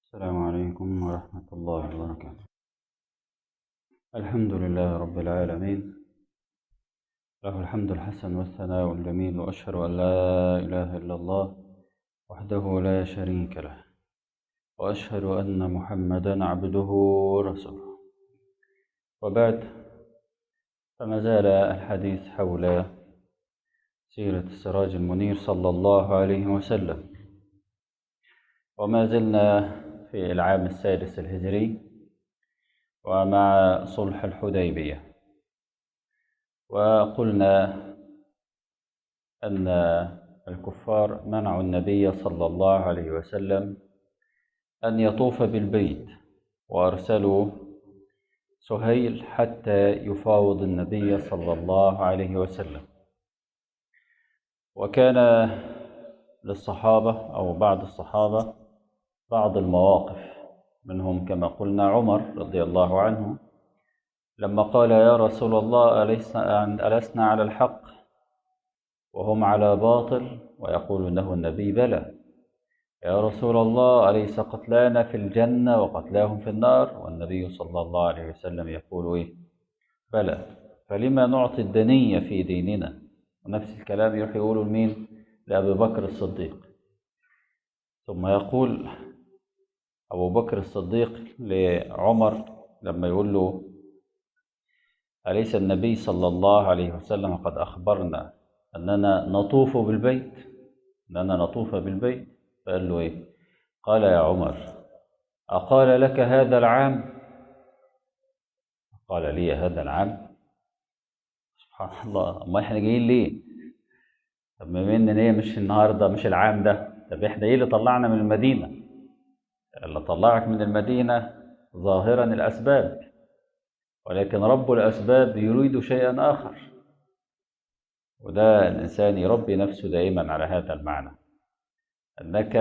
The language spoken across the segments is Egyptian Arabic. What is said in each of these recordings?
السلام عليكم ورحمة الله وبركاته الحمد لله رب العالمين له الحمد الحسن والثناء الجميل وأشهد أن لا إله إلا الله وحده لا شريك له وأشهد أن محمدا عبده ورسوله وبعد فما زال الحديث حول سيرة السراج المنير صلى الله عليه وسلم وما زلنا في العام السادس الهجري ومع صلح الحديبية وقلنا أن الكفار منعوا النبي صلى الله عليه وسلم أن يطوف بالبيت وأرسلوا سهيل حتى يفاوض النبي صلى الله عليه وسلم وكان للصحابة أو بعض الصحابة بعض المواقف منهم كما قلنا عمر رضي الله عنه لما قال يا رسول الله ألسنا, ألسنا على الحق وهم على باطل ويقول إنه النبي بلى يا رسول الله أليس قتلانا في الجنة وقتلاهم في النار والنبي صلى الله عليه وسلم يقول إيه بلى فلما نعطي الدنية في ديننا ونفس الكلام يروح يقوله لمين لأبي بكر الصديق ثم يقول أبو بكر الصديق لعمر لما يقول له أليس النبي صلى الله عليه وسلم قد أخبرنا أننا نطوف بالبيت أننا نطوف بالبيت فقال له إيه قال يا عمر أقال لك هذا العام قال لي هذا العام سبحان الله أما إحنا جايين ليه طب بما إن هي مش النهاردة مش العام ده طب إحنا إيه اللي طلعنا من المدينة اللي طلعك من المدينة ظاهرا الأسباب ولكن رب الأسباب يريد شيئا آخر وده الإنسان يربي نفسه دائما على هذا المعنى أنك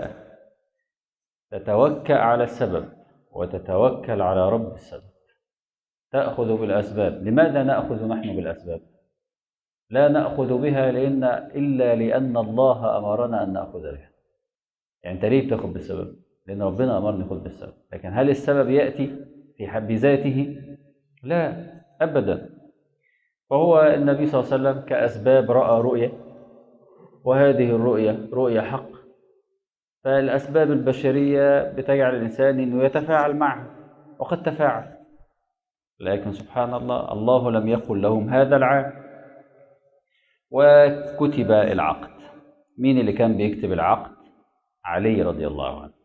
تتوكل على السبب وتتوكل على رب السبب تأخذ بالأسباب لماذا نأخذ نحن بالأسباب لا نأخذ بها لأن إلا لأن الله أمرنا أن نأخذ بها يعني أنت ليه بتاخذ بالسبب لأن ربنا أمرني خذ بالسبب لكن هل السبب يأتي في حد ذاته لا أبدا فهو النبي صلى الله عليه وسلم كأسباب رأى رؤية وهذه الرؤية رؤية حق فالأسباب البشرية بتجعل الإنسان أنه يتفاعل معها وقد تفاعل لكن سبحان الله الله لم يقل لهم هذا العام وكتب العقد مين اللي كان بيكتب العقد علي رضي الله عنه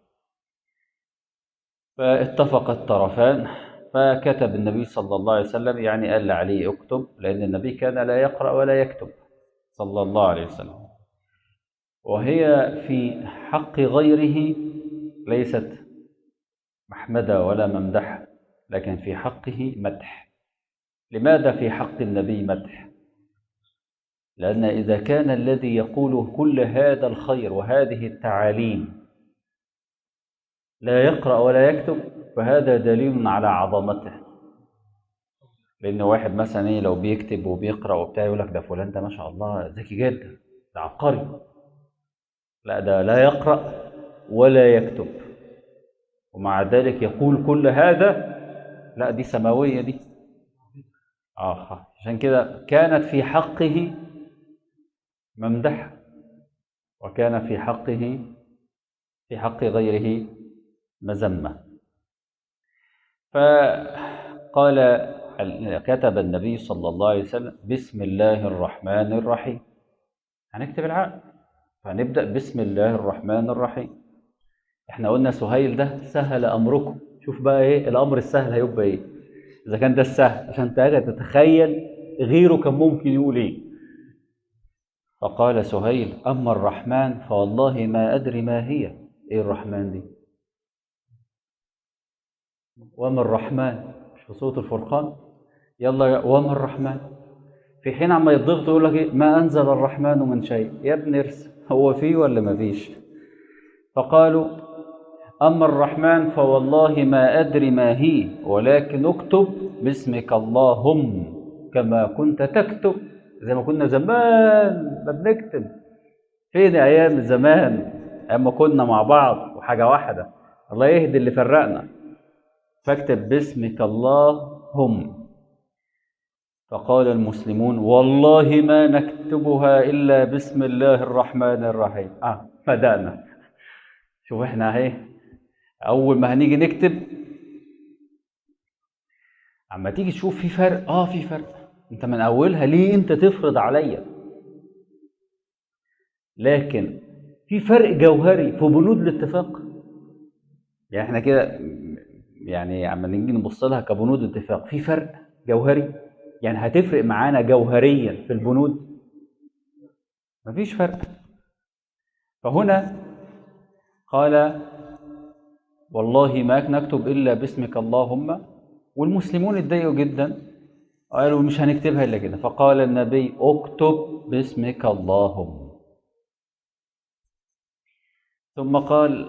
فاتفق الطرفان فكتب النبي صلى الله عليه وسلم يعني قال لعلي اكتب لأن النبي كان لا يقرأ ولا يكتب صلى الله عليه وسلم وهي في حق غيره ليست محمدة ولا ممدحة لكن في حقه مدح لماذا في حق النبي مدح لأن إذا كان الذي يقول كل هذا الخير وهذه التعاليم لا يقرأ ولا يكتب فهذا دليل على عظمته لأن واحد مثلا إيه لو بيكتب وبيقرأ وبتاع يقول لك ده فلان ده ما شاء الله ذكي جدا ده عبقري لا ده لا يقرأ ولا يكتب ومع ذلك يقول كل هذا لا دي سماوية دي آه عشان كده كانت في حقه ممدحة وكان في حقه في حق غيره مذمة فقال كتب النبي صلى الله عليه وسلم بسم الله الرحمن الرحيم هنكتب العقد فهنبدأ بسم الله الرحمن الرحيم احنا قلنا سهيل ده سهل أمركم شوف بقى ايه الأمر السهل هيبقى ايه إذا كان ده السهل عشان تتخيل غيره كان ممكن يقول ايه فقال سهيل أما الرحمن فوالله ما أدري ما هي ايه الرحمن دي وما الرحمن مش في صوت الفرقان يلا وما الرحمن في حين عما يضغط يقول لك إيه؟ ما انزل الرحمن من شيء يا ابن ارس هو فيه ولا ما فيش فقالوا اما الرحمن فوالله ما ادري ما هي ولكن اكتب باسمك اللهم كما كنت تكتب زي ما كنا زمان ما بنكتب فين ايام زمان اما كنا مع بعض وحاجه واحده الله يهدي اللي فرقنا فاكتب باسمك اللهم فقال المسلمون والله ما نكتبها إلا بسم الله الرحمن الرحيم آه بدأنا شوف احنا اهي أول ما هنيجي نكتب اما تيجي تشوف في فرق اه في فرق انت من اولها ليه انت تفرض عليا لكن في فرق جوهري في بنود الاتفاق يعني احنا كده يعني عما نيجي نبص لها كبنود اتفاق في فرق جوهري يعني هتفرق معانا جوهريا في البنود مفيش فرق فهنا قال والله ما نكتب الا باسمك اللهم والمسلمون اتضايقوا جدا قالوا مش هنكتبها الا كده فقال النبي اكتب باسمك اللهم ثم قال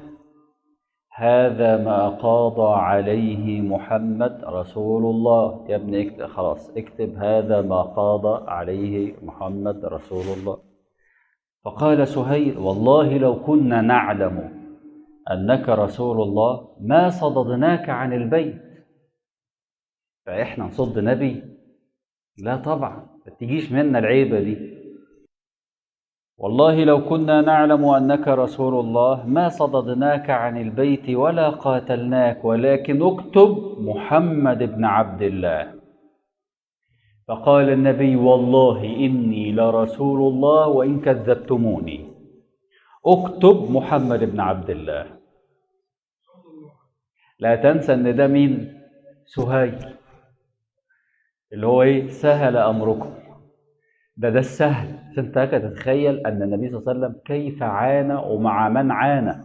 هذا ما قاضى عليه محمد رسول الله يا ابني اكتب خلاص اكتب هذا ما قاضى عليه محمد رسول الله فقال سهيل والله لو كنا نعلم انك رسول الله ما صددناك عن البيت فاحنا نصد نبي لا طبعا ما تجيش منا العيبه دي والله لو كنا نعلم انك رسول الله ما صددناك عن البيت ولا قاتلناك ولكن اكتب محمد بن عبد الله فقال النبي والله اني لرسول الله وان كذبتموني اكتب محمد بن عبد الله لا تنسى ان ده مين سهيل اللي هو ايه سهل امركم ده ده السهل عشان تتخيل ان النبي صلى الله عليه وسلم كيف عانى ومع من عانى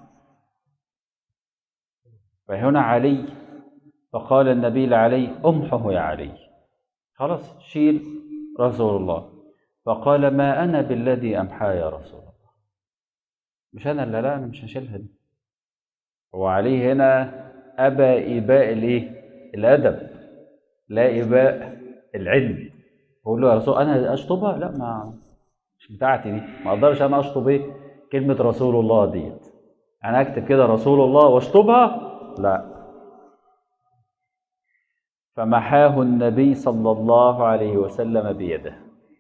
فهنا علي فقال النبي لعلي امحه يا علي خلاص شيل رسول الله فقال ما انا بالذي امحى يا رسول الله مش انا اللي لا انا مش هشيلها دي وعلي هنا ابى اباء الايه الادب لا اباء العلم بقول له يا رسول انا اشطبها لا ما مش بتاعتي دي ما اقدرش انا اشطب ايه كلمه رسول الله ديت انا اكتب كده رسول الله واشطبها لا فمحاه النبي صلى الله عليه وسلم بيده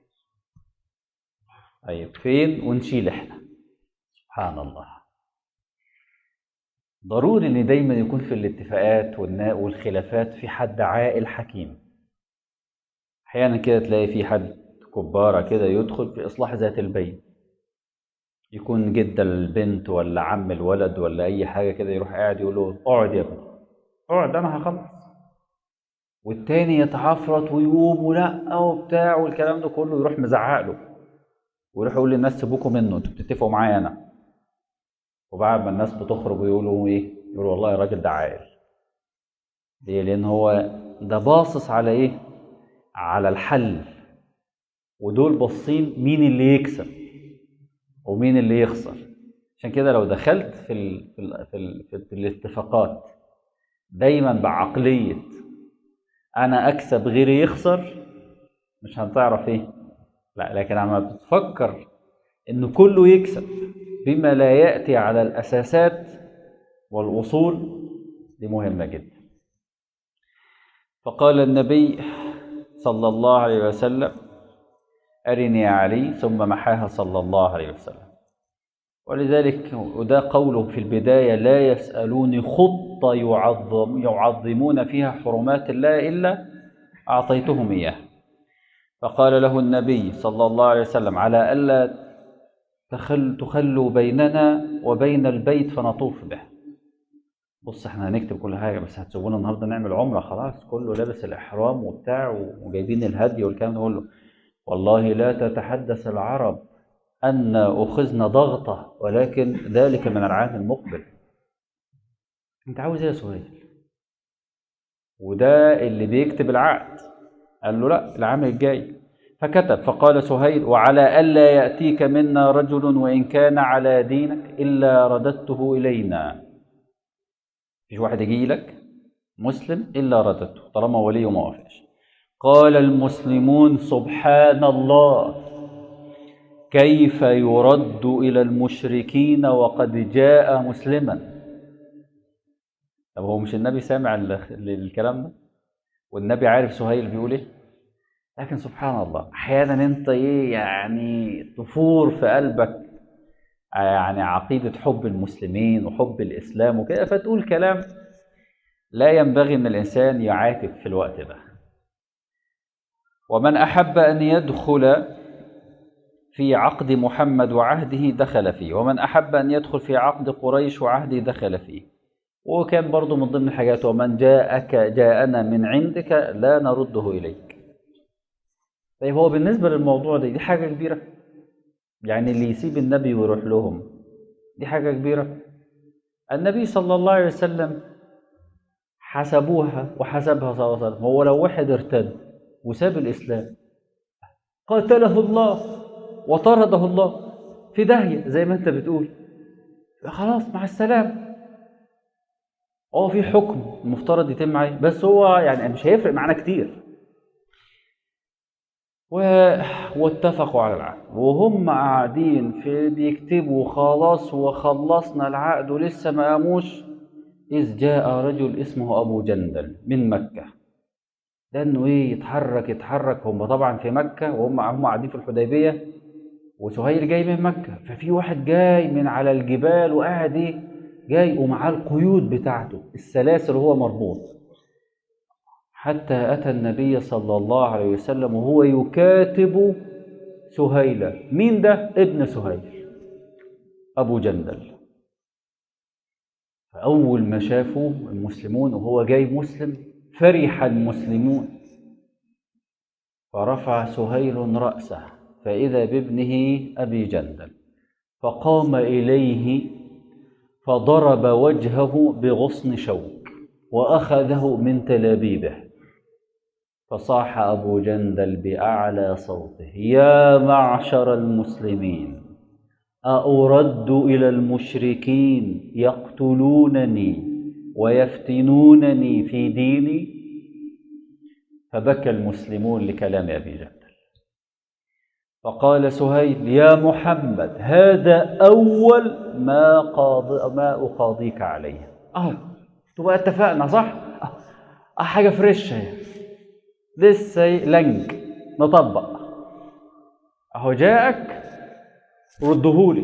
طيب فين ونشيل احنا سبحان الله ضروري ان دايما يكون في الاتفاقات والخلافات في حد عاقل حكيم احيانا كده تلاقي في حد كبارة كده يدخل في اصلاح ذات البين يكون جد البنت ولا عم الولد ولا اي حاجه كده يروح قاعد يقول له اقعد يا ابني اقعد انا هخلص والتاني يتعفرت ويقوم ولا وبتاع والكلام ده كله يروح مزعق له ويروح يقول للناس سيبوكوا منه انتوا بتتفقوا معايا انا وبعد ما الناس بتخرج ويقولوا ايه يقولوا والله الراجل ده عاقل ليه لان هو ده باصص على ايه على الحل ودول باصين مين اللي يكسب ومين اللي يخسر عشان كده لو دخلت في ال في ال في, ال في الاتفاقات دايما بعقليه انا اكسب غيري يخسر مش هتعرف ايه لا لكن عما بتفكر ان كله يكسب بما لا ياتي على الاساسات والاصول دي مهمه جدا فقال النبي صلى الله عليه وسلم أرني يا علي ثم محاها صلى الله عليه وسلم ولذلك وده قوله في البداية لا يسألوني خطة يعظم يعظمون فيها حرمات الله إلا أعطيتهم إياه فقال له النبي صلى الله عليه وسلم على ألا تخل تخلوا بيننا وبين البيت فنطوف به بص احنا هنكتب كل حاجه بس هتسيبونا النهارده نعمل عمره خلاص كله لابس الاحرام وبتاع وجايبين الهدي والكلام ده كله والله لا تتحدث العرب ان اخذنا ضغطه ولكن ذلك من العام المقبل انت عاوز ايه يا سهيل وده اللي بيكتب العقد قال له لا العام الجاي فكتب فقال سهيل وعلى ألا يأتيك منا رجل وإن كان على دينك إلا رددته إلينا مفيش واحد يجي لك مسلم إلا رددته طالما وليه ما وافقش قال المسلمون سبحان الله كيف يرد إلى المشركين وقد جاء مسلما طب هو مش النبي سامع ال- الكلام ده والنبي عارف سهيل بيقول ايه لكن سبحان الله احيانا انت ايه يعني تفور في قلبك يعني عقيده حب المسلمين وحب الاسلام وكده فتقول كلام لا ينبغي ان الانسان يعاتب في الوقت ده ومن احب ان يدخل في عقد محمد وعهده دخل فيه ومن احب ان يدخل في عقد قريش وعهده دخل فيه وكان برضو من ضمن الحاجات ومن جاءك جاءنا من عندك لا نرده اليك طيب هو بالنسبه للموضوع ده دي حاجه كبيره يعني اللي يسيب النبي ويروح لهم دي حاجه كبيره النبي صلى الله عليه وسلم حسبوها وحسبها صلى الله عليه وسلم هو لو واحد ارتد وساب الاسلام قاتله الله وطرده الله في داهيه زي ما انت بتقول خلاص مع السلامه هو في حكم المفترض يتم عليه بس هو يعني مش هيفرق معانا كتير و... واتفقوا على العقد وهم قاعدين في بيكتبوا خلاص وخلصنا العقد ولسه ما قاموش إذ جاء رجل اسمه أبو جندل من مكة ده إنه إيه يتحرك يتحرك هم طبعا في مكة وهم هم قاعدين في الحديبية وسهيل جاي من مكة ففي واحد جاي من على الجبال وقاعد إيه جاي ومعاه القيود بتاعته السلاسل وهو مربوط حتى أتى النبي صلى الله عليه وسلم وهو يكاتب سهيلة مين ده؟ ابن سهيل أبو جندل فأول ما شافوا المسلمون وهو جاي مسلم فرح المسلمون فرفع سهيل رأسه فإذا بابنه أبي جندل فقام إليه فضرب وجهه بغصن شوك وأخذه من تلابيبه فصاح أبو جندل بأعلى صوته يا معشر المسلمين أأرد إلى المشركين يقتلونني ويفتنونني في ديني فبكى المسلمون لكلام أبي جندل فقال سهيل يا محمد هذا أول ما قاضي ما أقاضيك عليه أهو تبقى اتفقنا صح؟ أه حاجة فريش اهي لسه لنج نطبق أهو جاءك ردهولي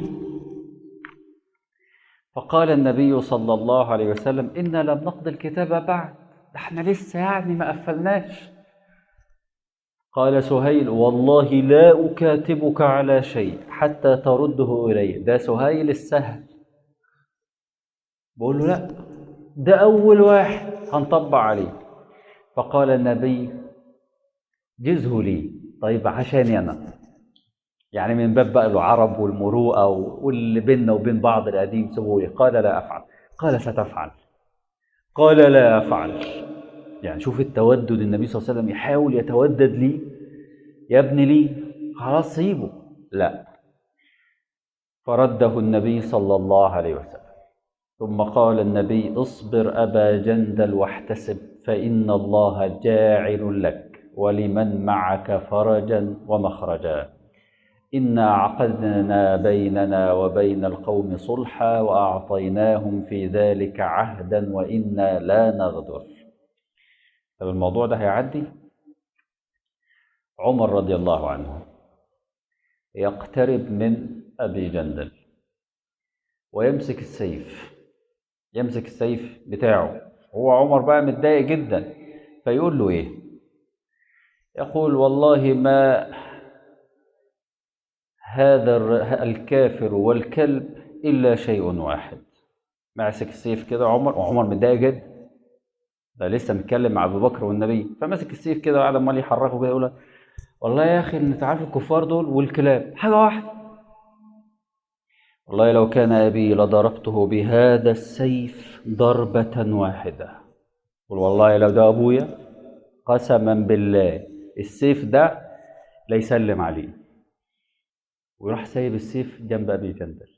فقال النبي صلى الله عليه وسلم إنا لم نقضي الكتاب بعد احنا لسه يعني ما قفلناش قال سهيل والله لا أكاتبك على شيء حتى ترده إلي ده سهيل السهل بقول له لا ده أول واحد هنطبق عليه فقال النبي جزه لي طيب عشاني أنا يعني من باب بقى العرب والمروءة واللي بيننا وبين بعض القديم سووا لي قال لا أفعل قال ستفعل قال لا أفعل يعني شوف التودد النبي صلى الله عليه وسلم يحاول يتودد لي يا ابن لي خلاص سيبه لا فرده النبي صلى الله عليه وسلم ثم قال النبي اصبر أبا جندل واحتسب فإن الله جاعل لك ولمن معك فرجا ومخرجا إنا عقدنا بيننا وبين القوم صلحا وأعطيناهم في ذلك عهدا وإنا لا نغدر طب الموضوع ده هيعدي عمر رضي الله عنه يقترب من أبي جندل ويمسك السيف يمسك السيف بتاعه هو عمر بقى متضايق جدا فيقول له ايه يقول والله ما هذا الكافر والكلب إلا شيء واحد ماسك السيف كده عمر وعمر متضايق جدا ده لسه متكلم مع ابو بكر والنبي فماسك السيف كده وقاعد عمال يحركه كده يقول والله يا اخي انت عارف الكفار دول والكلاب حاجه واحده والله لو كان ابي لضربته بهذا السيف ضربه واحده قل والله لو ده ابويا قسما بالله السيف ده لا يسلم عليه ويروح سايب السيف جنب ابي جندل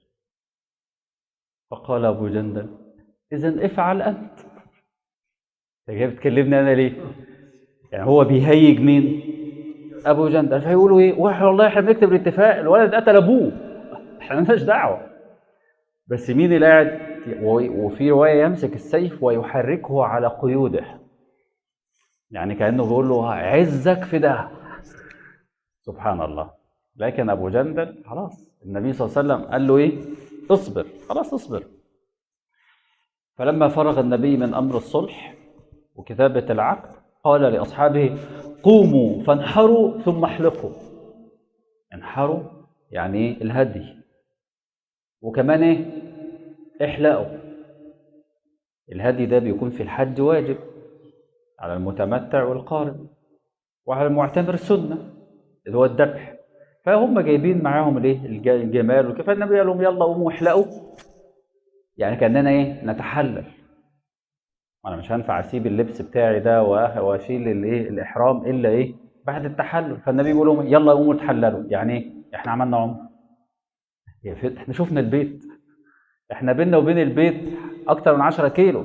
فقال ابو جندل اذا افعل انت انت جاي بتكلمني انا ليه؟ يعني هو بيهيج مين؟ ابو جندل فيقولوا ايه؟ واحد والله احنا بنكتب الاتفاق الولد قتل ابوه احنا مالناش دعوه بس مين اللي قاعد؟ و- وفي رواية يمسك السيف ويحركه على قيوده يعني كأنه بيقول له عزك في ده سبحان الله لكن أبو جندل خلاص النبي صلى الله عليه وسلم قال له إيه اصبر خلاص اصبر فلما فرغ النبي من أمر الصلح وكتابة العقد قال لأصحابه قوموا فانحروا ثم احلقوا انحروا يعني ايه الهدي وكمان ايه احلقوا الهدي ده بيكون في الحج واجب على المتمتع والقارن وعلى المعتمر سنة اللي هو الذبح فهم جايبين معاهم الايه الج- الجمال وكده فالنبي قال لهم يلا قوموا احلقوا يعني كاننا ايه نتحلل انا مش هينفع اسيب اللبس بتاعي ده وأخ- واشيل الايه الاحرام الا ايه بعد التحلل فالنبي بيقول لهم يلا قوموا اتحللوا يعني ايه احنا عملنا عمره يا فت- احنا شفنا البيت احنا بينا وبين البيت اكتر من 10 كيلو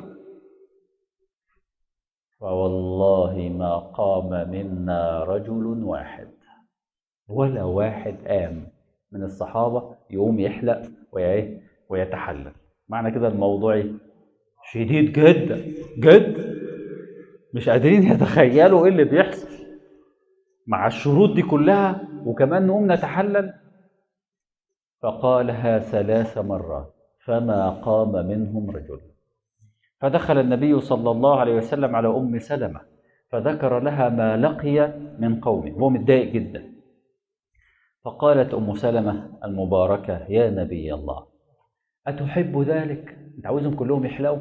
فوالله ما قام منا رجل واحد ولا واحد قام من الصحابة يقوم يحلق ويا- ويتحلل معنى كده الموضوع إيه؟ شديد جدا جدا مش قادرين يتخيلوا ايه اللي بيحصل مع الشروط دي كلها وكمان نقوم نتحلل فقالها ثلاث مرات فما قام منهم رجل فدخل النبي صلى الله عليه وسلم على ام سلمه فذكر لها ما لقي من قومه هو متضايق جدا فقالت ام سلمه المباركه يا نبي الله اتحب ذلك انت عاوزهم كلهم يحلقوا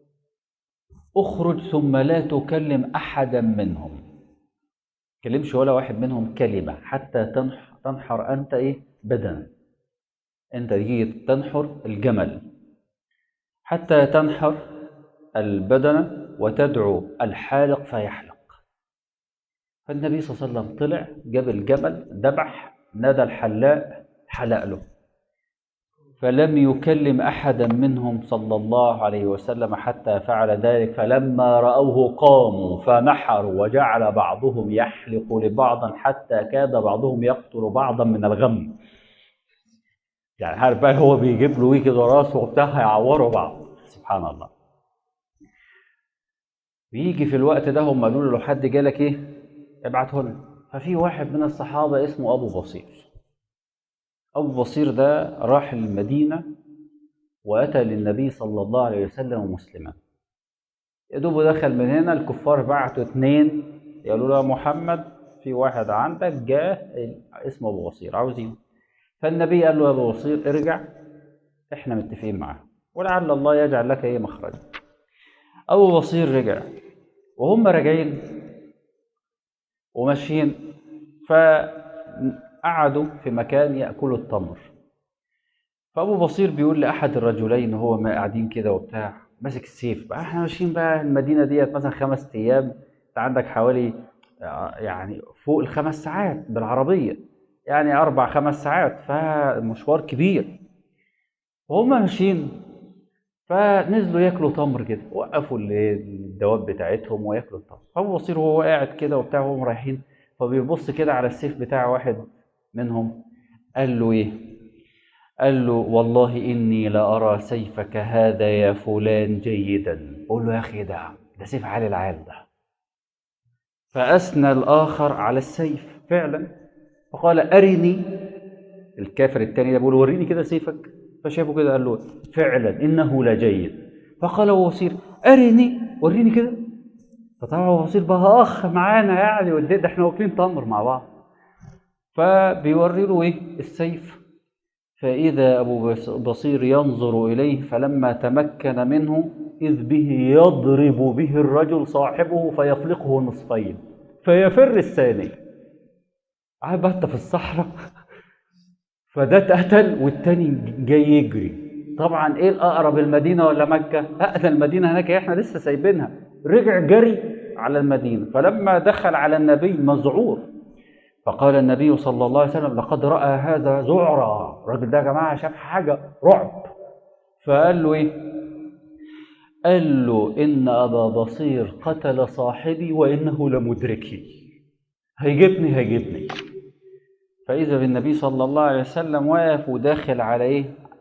اخرج ثم لا تكلم احدا منهم كلمش ولا واحد منهم كلمه حتى تنحر, تنحر انت ايه بدنا انت تيجي تنحر الجمل حتى تنحر البدن وتدعو الحالق فيحلق فالنبي صلى الله عليه وسلم طلع جاب الجمل ذبح نادى الحلاق حلق له فلم يكلم احدا منهم صلى الله عليه وسلم حتى فعل ذلك فلما راوه قاموا فنحروا وجعل بعضهم يحلق لبعض حتى كاد بعضهم يقتل بعضا من الغم يعني عارف بقى هو بيجيب له ايه كده راسه وبتاع هيعوروا بعض سبحان الله بيجي في الوقت ده هم قالوا له لو حد جالك ايه ابعته لنا ففي واحد من الصحابه اسمه ابو بصير ابو بصير ده راح المدينه واتى للنبي صلى الله عليه وسلم مسلما يا دوب دخل من هنا الكفار بعتوا اثنين يقولوا له يا محمد في واحد عندك جاه اسمه ابو بصير عاوزين فالنبي قال له يا ابو بصير ارجع احنا متفقين معاه ولعل الله يجعل لك ايه مخرج ابو بصير رجع وهم راجعين وماشيين فقعدوا في مكان ياكلوا التمر فابو بصير بيقول لاحد الرجلين وهو ما قاعدين كده وبتاع ماسك السيف بقى احنا ماشيين بقى المدينه ديت مثلا خمس ايام انت عندك حوالي يعني فوق الخمس ساعات بالعربيه يعني اربع خمس ساعات فمشوار كبير وهم ماشيين فنزلوا ياكلوا تمر كده وقفوا الدواب بتاعتهم وياكلوا التمر فابو بصير وهو قاعد كده وبتاع وهم رايحين فبيبص كده على السيف بتاع واحد منهم قال له ايه قال له والله اني لارى سيفك هذا يا فلان جيدا قول له يا اخي ده ده سيف عالي العال ده فاثنى الاخر على السيف فعلا فقال ارني الكافر الثاني ده بيقول وريني كده سيفك فشافه كده قال له فعلا انه لجيد فقال ابو بصير ارني وريني كده فطبعا ابو بصير بقى اخ معانا يعني ده احنا واكلين تمر مع بعض فبيوري له ايه السيف فاذا ابو بصير ينظر اليه فلما تمكن منه اذ به يضرب به الرجل صاحبه فيفلقه نصفين فيفر الثاني عارف انت في الصحراء فده اتقتل والتاني جاي يجري طبعا ايه الاقرب المدينه ولا مكه لا ده المدينه هناك احنا لسه سايبينها رجع جري على المدينه فلما دخل على النبي مذعور فقال النبي صلى الله عليه وسلم لقد راى هذا ذعرا الراجل ده يا جماعه شاف حاجه رعب فقال له ايه قال له ان ابا بصير قتل صاحبي وانه لمدركي هيجيبني هيجيبني فإذا بالنبي صلى الله عليه وسلم واقف وداخل على إيه؟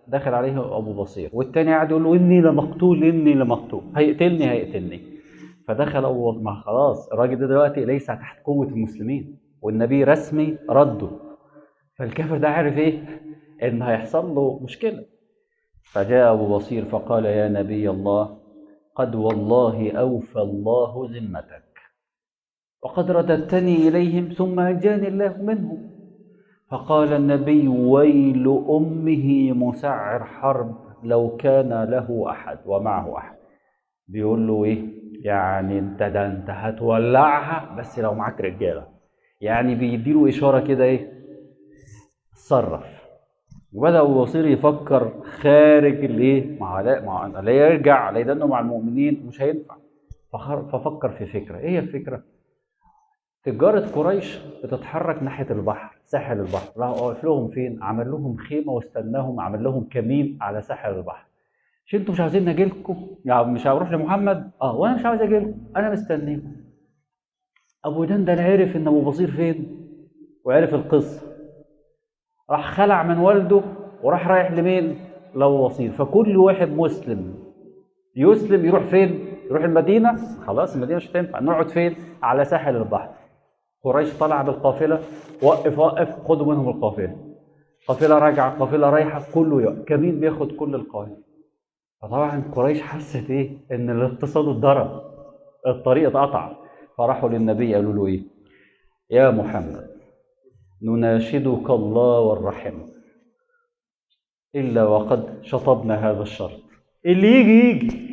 دخل عليه ابو بصير والتاني قاعد يقول له اني لمقتول اني لمقتول هيقتلني هيقتلني فدخل ابو ما خلاص الراجل ده دلوقتي ليس تحت قوه المسلمين والنبي رسمي رده فالكافر ده عارف ايه ان هيحصل له مشكله فجاء ابو بصير فقال يا نبي الله قد والله اوفى الله ذمتك وقد رددتني اليهم ثم انجاني الله منهم فقال النبي ويل امه مسعر حرب لو كان له احد ومعه احد بيقول له ايه يعني انت ده انت هتولعها بس لو معاك رجاله يعني بيديله اشاره كده ايه تصرف وبدا ابو بصير يفكر خارج الايه مع لا مع لا يرجع لانه مع المؤمنين مش هينفع فخر- ففكر في فكره ايه هي الفكره تجارة قريش بتتحرك ناحية البحر ساحل البحر راح واقف لهم فين عمل لهم خيمة واستناهم عمل لهم كمين على ساحل البحر مش انتوا مش عاوزين اجي لكم يعني مش هروح لمحمد اه وانا مش عاوز اجي لكم انا مستنيكم ابو دندن عرف ان ابو بصير فين وعرف القصه راح خلع من والده وراح رايح لمين لابو بصير فكل واحد مسلم يسلم يروح فين يروح المدينه خلاص المدينه مش هتنفع نقعد فين على ساحل البحر قريش طلع بالقافله وقف وقف خدوا منهم القافله قافله راجعه قافله رايحه كله يقف. كمين بياخد كل القافله فطبعا قريش حست ايه ان الاقتصاد اتضرب الطريق اتقطع فراحوا للنبي قالوا له ايه يا محمد نناشدك الله والرحم الا وقد شطبنا هذا الشرط اللي يجي يجي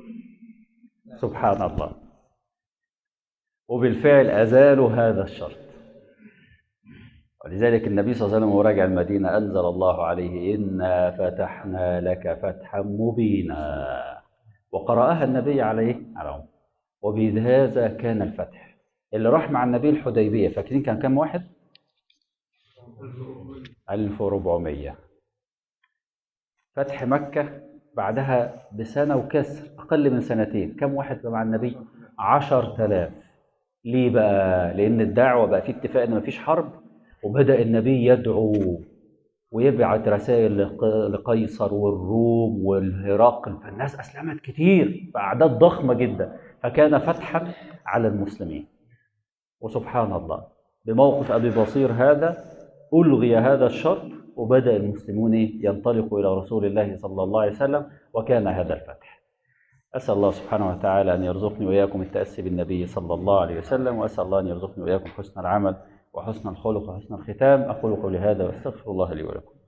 سبحان الله وبالفعل ازالوا هذا الشرط ولذلك النبي صلى الله عليه وسلم وهو راجع المدينة أنزل الله عليه إنا فتحنا لك فتحا مبينا وقرأها النبي عليه على عمر وبهذا كان الفتح اللي راح مع النبي الحديبية فاكرين كان كام واحد؟ 1400 فتح مكة بعدها بسنة وكسر أقل من سنتين كم واحد مع النبي؟ 10000 ليه بقى؟ لأن الدعوة بقى في اتفاق إن مفيش حرب وبدأ النبي يدعو ويبعت رسائل لق- لقيصر والروم والهرقل فالناس أسلمت كتير بأعداد ضخمة جدا فكان فتحا على المسلمين وسبحان الله بموقف أبي بصير هذا ألغي هذا الشرط وبدأ المسلمون ينطلقوا إلى رسول الله صلى الله عليه وسلم وكان هذا الفتح أسأل الله سبحانه وتعالى أن يرزقني وإياكم التأسي بالنبي صلى الله عليه وسلم وأسأل الله أن يرزقني وإياكم حسن العمل وحسن الخلق وحسن الختام أقول قولي هذا وأستغفر الله لي ولكم